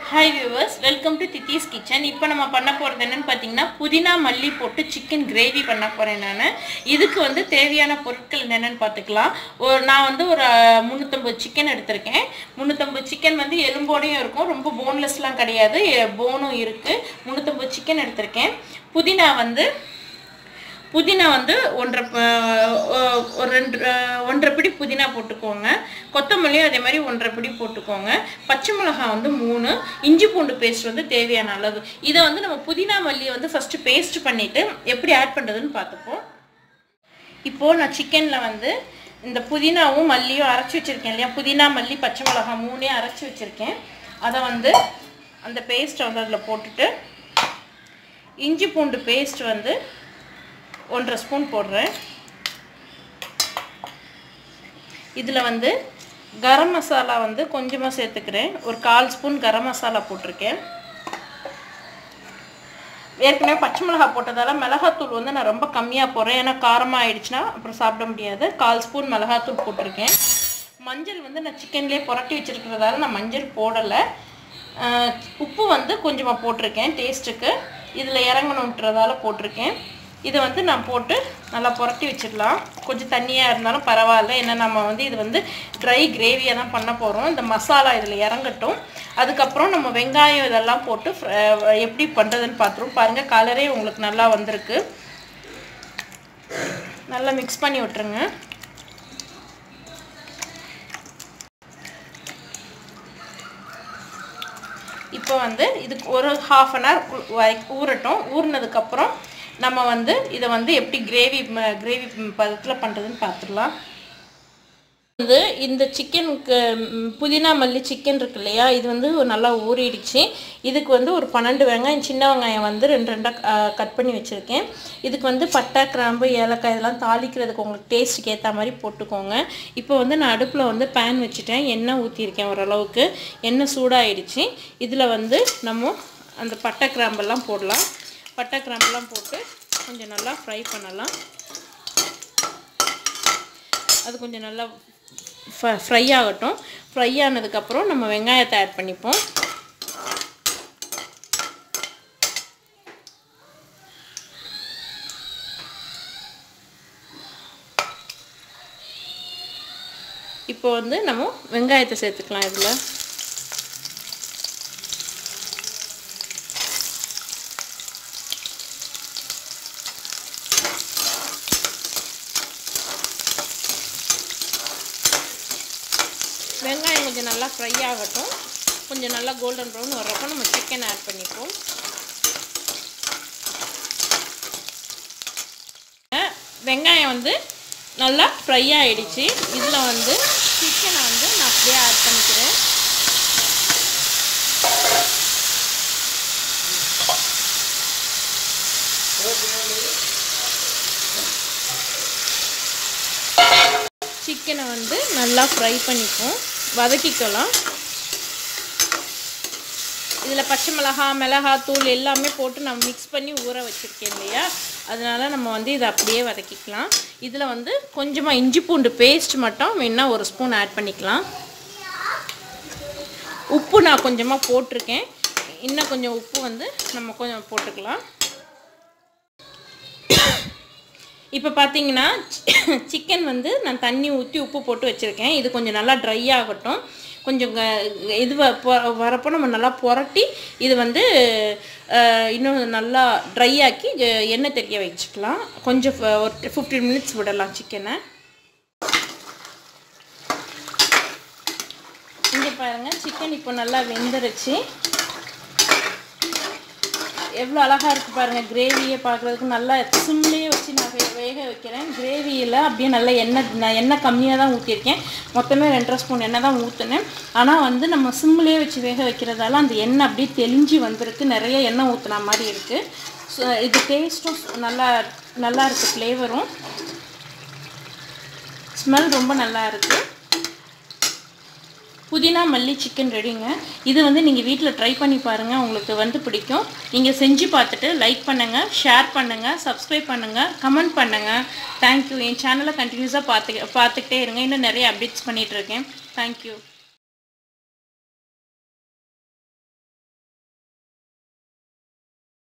hi viewers welcome to Thithi's kitchen இப்போ நம்ம பண்ண போகிறது என்னன்னு பார்த்தீங்கன்னா புதினா மல்லி போட்டு சிக்கன் கிரேவி பண்ண போகிறேன் நான் இதுக்கு வந்து தேவையான பொருட்கள் என்னென்னு பார்த்துக்கலாம் ஒரு நான் வந்து ஒரு அஹ், முந்நூற்றம்பது சிக்கன் எடுத்திருக்கேன் முந்நூற்றம்பது சிக்கன் வந்து எலும்போடையும் இருக்கும் ரொம்ப போன்லெஸ்லாம் கிடையாது போனும் இருக்குது முந்நூற்றம்பது சிக்கன் எடுத்திருக்கேன் புதினா வந்து புதினா வந்து ஒன்றரை ப- ஒ- ஒரு ரெண்டு அஹ், ஒன்றரை பிடி புதினா போட்டுக்கோங்க கொத்தமல்லியும் அதே மாதிரி ஒன்றரை பிடி போட்டுக்கோங்க பச்சை மிளகாய் வந்து மூணு இஞ்சி பூண்டு பேஸ்ட் வந்து தேவையான அளவு இதை வந்து நம்ம புதினா மல்லியை வந்து ஃபஸ்ட்டு பேஸ்ட் பண்ணிவிட்டு எப்படி ஆட் பண்ணுறதுன்னு பார்த்துப்போம் இப்போது நான் சிக்கனில் வந்து இந்த புதினாவும் மல்லியும் அரைச்சி வச்சுருக்கேன் இல்லையா புதினா மல்லி பச்சை மிளகாய் மூணையும் அரைச்சி வச்சுருக்கேன் அதை வந்து அந்த பேஸ்ட்டை வந்து அதில் போட்டுட்டு இஞ்சி பூண்டு பேஸ்ட் வந்து ஒன்றரை ஸ்பூன் போடுறேன் இதில் வந்து கரம் மசாலா வந்து கொஞ்சமாக சேர்த்துக்கிறேன் ஒரு கால் ஸ்பூன் கரம் மசாலா போட்டிருக்கேன் ஏற்கனவே பச்சை மிளகாய் போட்டதால மிளகாத்தூள் வந்து நான் ரொம்ப கம்மியாக போடுறேன் ஏன்னா காரமாக ஆயிடுச்சுன்னா அப்புறம் சாப்பிட முடியாது கால் ஸ்பூன் மிளகாத்தூள் போட்டிருக்கேன் மஞ்சள் வந்து நான் சிக்கன்லேயே புரட்டி வச்சுருக்கிறதால நான் மஞ்சள் போடலை ஆஹ் உப்பு வந்து கொஞ்சமாக போட்டிருக்கேன் டேஸ்ட்டுக்கு இதில் இறங்கணுன்றதால போட்டிருக்கேன் இதை வந்து நான் போட்டு நல்லா புரட்டி வச்சிடலாம் கொஞ்சம் தண்ணியாக இருந்தாலும் பரவாயில்ல ஏன்னா நம்ம வந்து இது வந்து ட்ரை கிரேவியாக தான் பண்ண போகிறோம் இந்த மசாலா இதில் இறங்கட்டும் அதுக்கப்புறம் நம்ம வெங்காயம் இதெல்லாம் போட்டு fr- எப்படி பண்ணுறதுன்னு பார்த்துருவோம் பாருங்கள் கலரே உங்களுக்கு நல்லா வந்திருக்கு நல்லா மிக்ஸ் பண்ணி விட்டுருங்க இப்போ வந்து இதுக்கு ஒரு ஹாஃப் அன் ஹவர் ஊறட்டும் ஊறினதுக்கப்புறம் நம்ம வந்து இதை வந்து எப்படி கிரேவி கிரேவி பதத்தில் பண்ணுறதுன்னு பார்த்துடலாம் வந்து இந்த சிக்கனுக்கு ம், புதினா மல்லி சிக்கன் இருக்கு இல்லையா இது வந்து நல்லா ஊறிடுச்சு இதுக்கு வந்து ஒரு பன்னெண்டு வெங்காயம் சின்ன வெங்காயம் வந்து ரெண்டு ரெண்டாக கட் பண்ணி வச்சுருக்கேன் இதுக்கு வந்து பட்டை கிராம்பு ஏலக்காய் இதெல்லாம் தாளிக்கிறதுக்கு உங்களுக்கு டேஸ்ட்டுக்கு ஏற்ற மாதிரி போட்டுக்கோங்க இப்போ வந்து நான் அடுப்பில் வந்து பேன் வச்சுட்டேன் எண்ணெய் ஊற்றிருக்கேன் ஓரளவுக்கு எண்ணெய் சூடாயிடுச்சு இதில் வந்து நம்ம அந்த பட்டை கிராம்பெல்லாம் போடலாம் பட்டை கிராம்பெல்லாம் போட்டு கொஞ்சம் நல்லா ஃப்ரை பண்ணலாம் அது கொஞ்சம் நல்லா ஃப்ரை ஆகட்டும் ஃப்ரை ஆனதுக்கப்புறம் நம்ம வெங்காயத்தை ஆட் பண்ணிப்போம் இப்போ வந்து நம்ம வெங்காயத்தை சேர்த்துக்கலாம் இதில் வெங்காயம் கொஞ்சம் நல்லா ஃப்ரை ஆகட்டும் கொஞ்சம் நல்லா கோல்டன் ப்ரௌன் வர்றப்போ நம்ம சிக்கன் ஆட் பண்ணிப்போம் அஹ் வெங்காயம் வந்து நல்லா ஃப்ரை ஆயிடுச்சு இதில் வந்து சிக்கனை வந்து நான் அப்படியே ஆட் பண்ணிக்கிறேன் சிக்கனை வந்து நல்லா ஃப்ரை பண்ணிப்போம் வதக்கிக்கலாம் இதில் பச்சை மிளகா மிளகாய் தூள் எல்லாமே போட்டு நான் மிக்ஸ் பண்ணி ஊற வச்சுருக்கேன் இல்லையா அதனால நம்ம வந்து இதை அப்படியே வதக்கிக்கலாம் இதில் வந்து கொஞ்சமாக இஞ்சி பூண்டு பேஸ்ட் மட்டும் வேணா ஒரு ஸ்பூன் ஆட் பண்ணிக்கலாம் உப்பு நான் கொஞ்சமாக போட்டிருக்கேன் இன்னும் கொஞ்சம் உப்பு வந்து நம்ம கொஞ்சம் போட்டுக்கலாம் இப்போ பார்த்தீங்கன்னா சிக்கன் வந்து நான் தண்ணி ஊற்றி உப்பு போட்டு வச்சுருக்கேன் இது கொஞ்சம் நல்லா ட்ரை ஆகட்டும் கொஞ்சம் க- இது வ- பொ- வரப்போ நம்ம நல்லா புரட்டி இது வந்து அஹ், இன்னும் நல்லா ட்ரை ஆக்கி அஹ், எண்ணெய் தெரிய வச்சுக்கலாம் கொஞ்சம் ஃப- ஒரு ஃபிஃப்டீன் மினிட்ஸ் விடலாம் சிக்கனை இங்கே பாருங்கள் சிக்கன் இப்போ நல்லா வெந்துருச்சு எவ்வளோ அழகாக இருக்குது பாருங்கள் கிரேவியை பார்க்குறதுக்கு நல்லா சிம்லேயே வச்சு நான் வே வேக வைக்கிறேன் கிரேவியில் அப்படியே நல்லா எண்ணெய் நான் எண்ணெய் கம்மியாக தான் ஊற்றிருக்கேன் மொத்தமே ரெண்டரை ஸ்பூன் எண்ணெய் தான் ஊற்றினேன் ஆனால் வந்து நம்ம சிம்லேயே வச்சு வேக வைக்கிறதால அந்த எண்ணெய் அப்படியே தெளிஞ்சு வந்திருக்கு நிறைய எண்ணெய் ஊற்றின மாதிரி இருக்குது ஸோ இது டேஸ்ட்டும் நல்லா நல்லா இருக்குது ஃப்ளேவரும் ஸ்மெல் ரொம்ப நல்லா இருக்குது புதினா மல்லி சிக்கன் ரெடிங்க இது வந்து நீங்கள் வீட்டில் ட்ரை பண்ணி பாருங்கள் உங்களுக்கு வந்து பிடிக்கும் நீங்கள் செஞ்சு பார்த்துட்டு லைக் பண்ணுங்கள் ஷேர் பண்ணுங்கள் சப்ஸ்கிரைப் பண்ணுங்கள் கமெண்ட் பண்ணுங்கள் தேங்க்யூ என் சேனலை கண்டினியூஸாக பார்த்து பார்த்துக்கிட்டே இருங்க இன்னும் நிறைய அப்டேட்ஸ் பண்ணிகிட்ருக்கேன் தேங்க்யூ